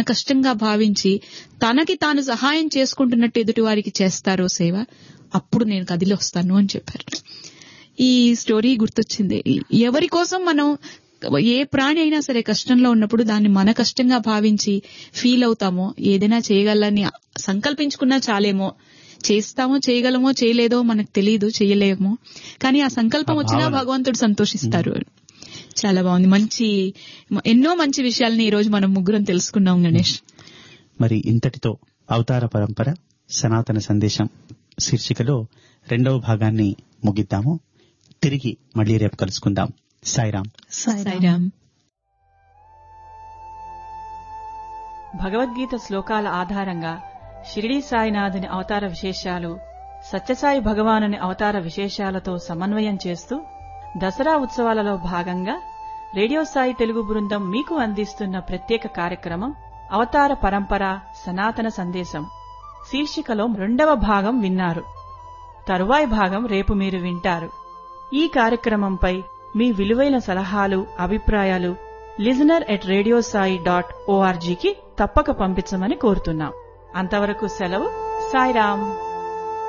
కష్టంగా భావించి తనకి తాను సహాయం చేసుకుంటున్నట్టు ఎదుటి వారికి చేస్తారో సేవ అప్పుడు నేను కదిలి వస్తాను అని చెప్పారు ఈ స్టోరీ గుర్తొచ్చింది ఎవరి కోసం మనం ఏ ప్రాణి అయినా సరే కష్టంలో ఉన్నప్పుడు దాన్ని మన కష్టంగా భావించి ఫీల్ అవుతామో ఏదైనా చేయగలని సంకల్పించుకున్నా చాలేమో చేస్తామో చేయగలమో చేయలేదో మనకు తెలియదు చేయలేమో కానీ ఆ సంకల్పం ఆ వచ్చినా భావన. భగవంతుడు సంతోషిస్తారు చాలా బాగుంది మంచి ఎన్నో మంచి విషయాల్ని ఈ రోజు మనం ముగ్గురం తెలుసుకున్నాం గణేష్ మరి ఇంతటితో అవతార పరంపర సనాతన సందేశం శీర్షికలో రెండవ భాగాన్ని ముగిద్దాము తిరిగి మళ్ళీ రేపు కలుసుకుందాం సాయిరాం సాయిరామ్ భగవద్గీత శ్లోకాల ఆధారంగా షిరిడీ సాయినాథుని అవతార విశేషాలు సత్యసాయి భగవానుని అవతార విశేషాలతో సమన్వయం చేస్తూ దసరా ఉత్సవాలలో భాగంగా రేడియో సాయి తెలుగు బృందం మీకు అందిస్తున్న ప్రత్యేక కార్యక్రమం అవతార పరంపర సనాతన సందేశం శీర్షికలో రెండవ భాగం విన్నారు తరువాయి భాగం రేపు మీరు వింటారు ఈ కార్యక్రమంపై మీ విలువైన సలహాలు అభిప్రాయాలు లిజనర్ ఎట్ రేడియోసాయి డాట్ ఓఆర్జీకి తప్పక పంపించమని కోరుతున్నాం అంతవరకు సెలవు సాయిరాం